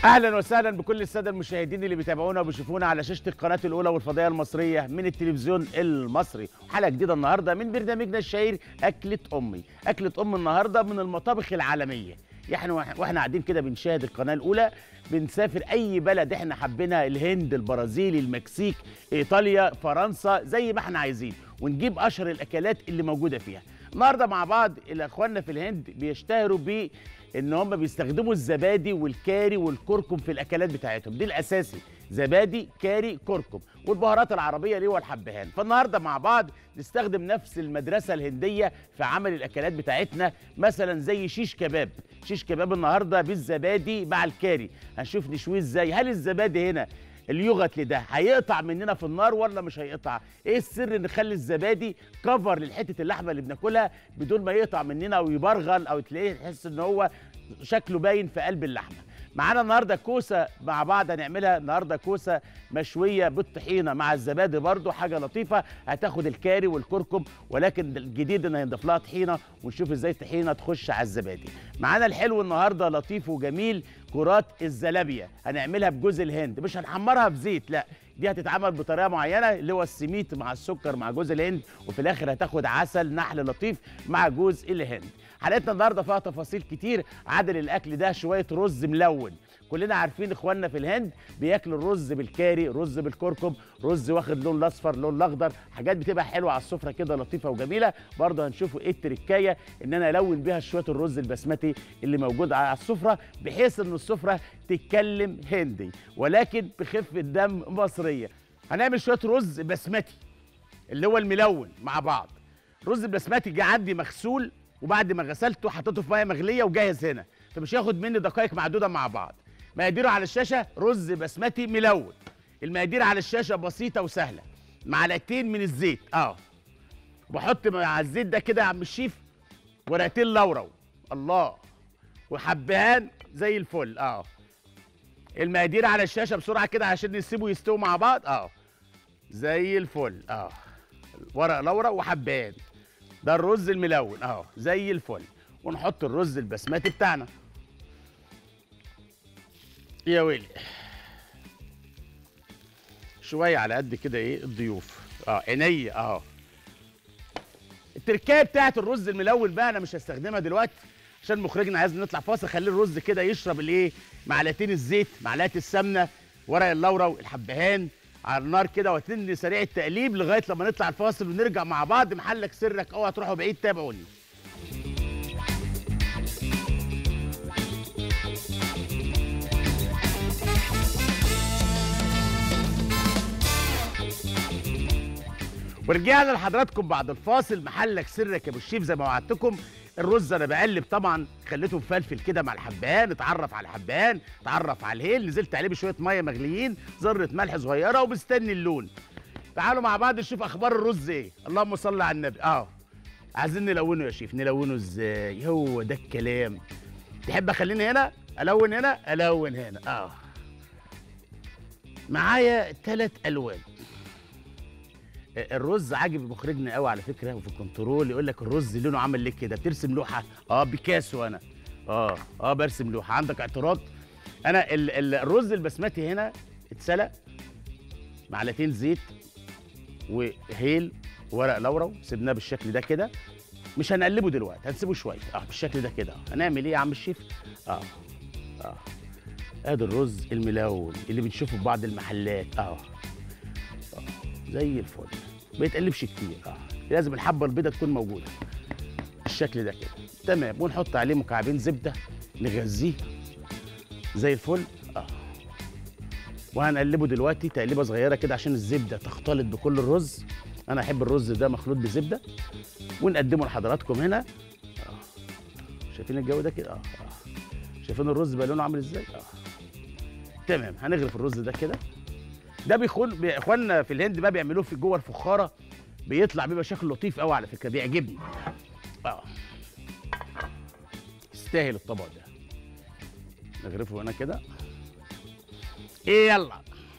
اهلا وسهلا بكل الساده المشاهدين اللي بيتابعونا وبيشوفونا على شاشه القناه الاولى والفضائيه المصريه من التلفزيون المصري حلقه جديده النهارده من برنامجنا الشهير اكله امي اكله ام النهارده من المطابخ العالميه يعني واحنا قاعدين كده بنشاهد القناه الاولى بنسافر اي بلد احنا حابينها الهند البرازيل المكسيك ايطاليا فرنسا زي ما احنا عايزين ونجيب اشهر الاكلات اللي موجوده فيها النهارده مع بعض اخواننا في الهند بيشتهروا ب ان هم بيستخدموا الزبادي والكاري والكركم في الاكلات بتاعتهم دي الاساسي زبادي كاري كركم والبهارات العربيه اللي هو الحبهان فالنهارده مع بعض نستخدم نفس المدرسه الهنديه في عمل الاكلات بتاعتنا مثلا زي شيش كباب شيش كباب النهارده بالزبادي مع الكاري هنشوف نشويه ازاي هل الزبادي هنا اليوغت ده هيقطع مننا في النار ولا مش هيقطع ايه السر نخلي الزبادي كفر للحته اللحمه اللي بناكلها بدون ما يقطع مننا او يبرغل او تلاقيه تحس ان هو شكله باين في قلب اللحمه معانا النهارده كوسه مع بعض هنعملها النهارده كوسه مشويه بالطحينه مع الزبادي برده حاجه لطيفه هتاخد الكاري والكركم ولكن الجديد ان هنضيف لها طحينه ونشوف ازاي الطحينه تخش على الزبادي معانا الحلو النهارده لطيف وجميل كرات الزلابيه هنعملها بجوز الهند مش هنحمرها في زيت لا دي هتتعمل بطريقه معينه اللي هو السميت مع السكر مع جوز الهند وفي الاخر هتاخد عسل نحل لطيف مع جوز الهند حلقتنا النهارده فيها تفاصيل كتير عدل الاكل ده شويه رز ملون كلنا عارفين اخواننا في الهند بياكلوا الرز بالكاري رز بالكركم رز واخد لون الاصفر لون الاخضر حاجات بتبقى حلوه على السفره كده لطيفه وجميله برضه هنشوفوا ايه التركايه ان انا الون بيها شويه الرز البسمتي اللي موجود على السفره بحيث ان السفره تتكلم هندي ولكن بخفه دم مصريه هنعمل شويه رز بسمتي اللي هو الملون مع بعض رز البسمتي جه عندي مغسول وبعد ما غسلته حطيته في ميه مغليه وجاهز هنا فمش هياخد مني دقائق معدوده مع بعض مقاديره على الشاشه رز بسمتي ملون المقادير على الشاشه بسيطه وسهله معلقتين من الزيت اه بحط مع الزيت ده كده يا عم الشيف ورقتين لورو الله وحبهان زي الفل اه المقادير على الشاشه بسرعه كده عشان نسيبه يستووا مع بعض اه زي الفل اه ورق لورا وحبهان ده الرز الملون اهو زي الفل ونحط الرز البسمتي بتاعنا يا ويلي شويه على قد كده ايه الضيوف اه عينيا اهو التركايه بتاعت الرز الملون بقى انا مش هستخدمها دلوقتي عشان مخرجنا عايز نطلع فاصل خلي الرز كده يشرب الايه معلقتين الزيت معلقه السمنه ورق اللورا الحبهان على النار كده وتني سريع التقليب لغايه لما نطلع الفاصل ونرجع مع بعض محلك سرك اوعى تروحوا بعيد تابعوني ورجعنا لحضراتكم بعد الفاصل محلك سرك يا ابو الشيف زي ما وعدتكم الرز انا بقلب طبعا خليته مفلفل كده مع الحبهان اتعرف على الحبهان اتعرف على الهيل نزلت عليه بشويه ميه مغليين ذره ملح صغيره ومستني اللون تعالوا مع بعض نشوف اخبار الرز ايه اللهم صل على النبي اه عايزين نلونه يا شيف نلونه ازاي هو ده الكلام تحب اخليني هنا الون هنا الون هنا اه معايا ثلاث الوان الرز عاجب مخرجنا قوي على فكره وفي الكنترول يقول لك الرز لونه عامل ليه كده بترسم لوحه اه بيكاسو انا اه اه برسم لوحه عندك اعتراض انا ال ال الرز البسمتي هنا اتسلق معلقتين زيت وهيل ورق لورا سيبناه بالشكل ده كده مش هنقلبه دلوقتي هنسيبه شويه اه بالشكل ده كده هنعمل ايه يا عم الشيف اه اه ادي الرز الملون اللي بنشوفه في بعض المحلات اه زي الفل ما يتقلبش كتير اه لازم الحبه البيضاء تكون موجوده بالشكل ده كده تمام ونحط عليه مكعبين زبده نغذيه زي الفل اه وهنقلبه دلوقتي تقليبه صغيره كده عشان الزبده تختلط بكل الرز انا احب الرز ده مخلوط بزبده ونقدمه لحضراتكم هنا اه شايفين الجو ده كده اه اه شايفين الرز بقى لونه عامل ازاي اه تمام هنغرف الرز ده كده ده بيخون اخواننا في الهند بقى بيعملوه في جوه الفخاره بيطلع بيبقى شكل لطيف قوي على فكره بيعجبني اه يستاهل الطبق ده نغرفه هنا كده ايه يلا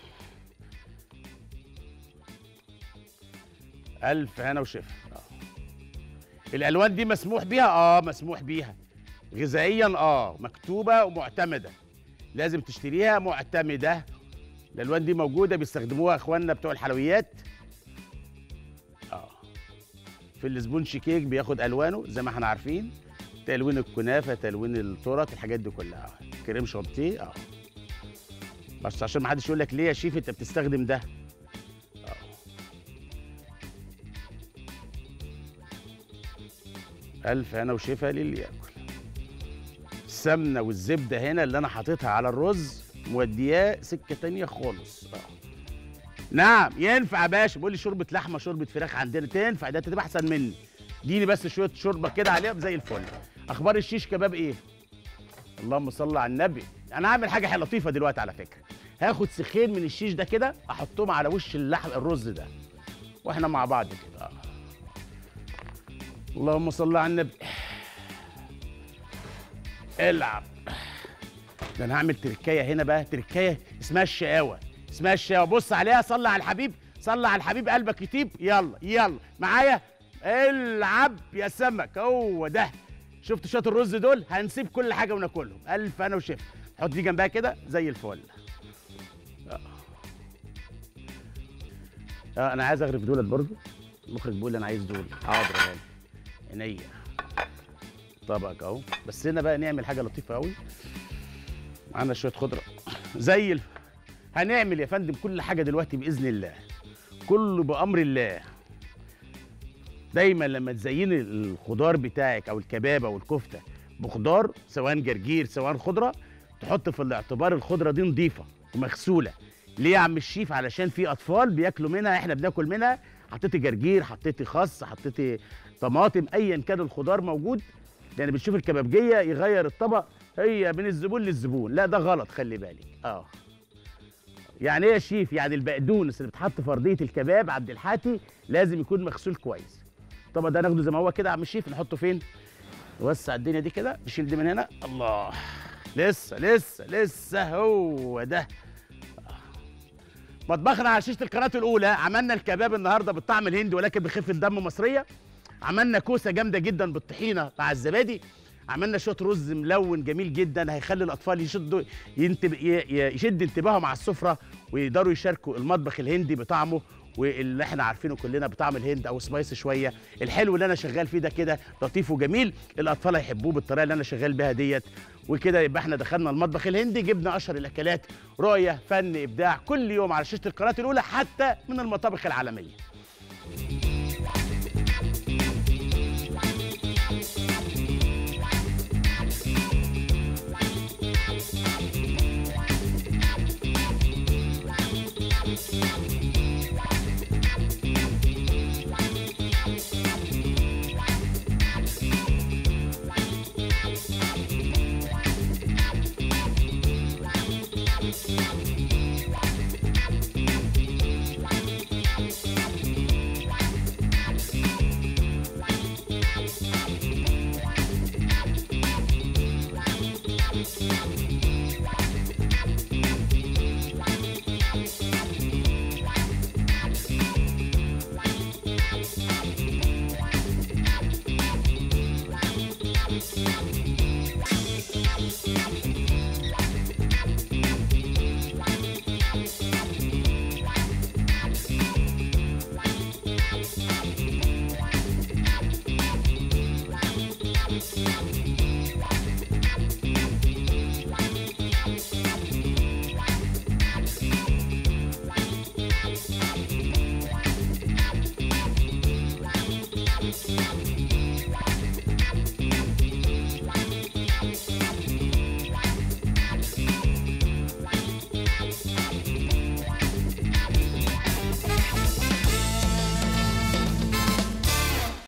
الف هنا وشفا آه. الالوان دي مسموح بيها اه مسموح بيها غذائيا اه مكتوبه ومعتمده لازم تشتريها معتمده الالوان دي موجوده بيستخدموها اخواننا بتوع الحلويات اه في السبونش كيك بياخد الوانه زي ما احنا عارفين تلوين الكنافه تلوين التورت الحاجات دي كلها آه. كريم شانتيه اه بس عشان ما حدش يقول لك ليه يا شيف انت بتستخدم ده آه. الف هنا وشفا للي ياكل السمنه والزبده هنا اللي انا حاططها على الرز مودياه سكه تانية خالص اه نعم ينفع يا باشا بيقول لي شوربه لحمه شوربه فراخ عندنا تنفع ده تبقى احسن مني اديني بس شويه شوربه كده عليها زي الفل اخبار الشيش كباب ايه اللهم صل على النبي انا هعمل حاجه حلوه لطيفه دلوقتي على فكره هاخد سخين من الشيش ده كده احطهم على وش اللحم الرز ده واحنا مع بعض كده آه. اللهم صل على النبي العب ده انا هعمل تركايه هنا بقى تركايه اسمها الشقاوه اسمها الشقاوه بص عليها صلي على الحبيب صلي على الحبيب قلبك يطيب يلا يلا معايا العب يا سمك هو ده شفت شويه الرز دول هنسيب كل حاجه وناكلهم الف انا وشيف حط دي جنبها كده زي الفل آه. آه انا عايز اغرف دولت برضو المخرج بيقول لي انا عايز دول حاضر يا غالي عينيا طبق اهو بس هنا بقى نعمل حاجه لطيفه قوي معانا شويه خضره زي الف... هنعمل يا فندم كل حاجه دلوقتي باذن الله كله بامر الله دايما لما تزيني الخضار بتاعك او الكباب او الكفته بخضار سواء جرجير سواء خضره تحط في الاعتبار الخضره دي نظيفه ومغسوله ليه يا عم الشيف علشان في اطفال بياكلوا منها احنا بناكل منها حطيتي جرجير حطيتي خس حطيتي طماطم ايا كان الخضار موجود يعني بتشوف الكبابجيه يغير الطبق هي من الزبون للزبون لا ده غلط خلي بالك اه يعني ايه يا شيف يعني البقدونس اللي بتحط في ارضيه الكباب عبد الحاتي لازم يكون مغسول كويس طبعا ده ناخده زي ما هو كده يا عم الشيف نحطه فين نوسع الدنيا دي كده نشيل دي من هنا الله لسه لسه لسه هو ده مطبخنا على شاشه القناه الاولى عملنا الكباب النهارده بالطعم الهندي ولكن بخفه دم مصريه عملنا كوسه جامده جدا بالطحينه مع الزبادي عملنا شويه رز ملون جميل جدا هيخلي الاطفال يشدوا ينتب... يشد انتباههم على السفره ويقدروا يشاركوا المطبخ الهندي بطعمه واللي احنا عارفينه كلنا بطعم الهند او سبايسي شويه الحلو اللي انا شغال فيه ده كده لطيف وجميل الاطفال هيحبوه بالطريقه اللي انا شغال بيها ديت وكده يبقى احنا دخلنا المطبخ الهندي جبنا اشهر الاكلات رؤيه فن ابداع كل يوم على شاشه القناه الاولى حتى من المطابخ العالميه Thank you.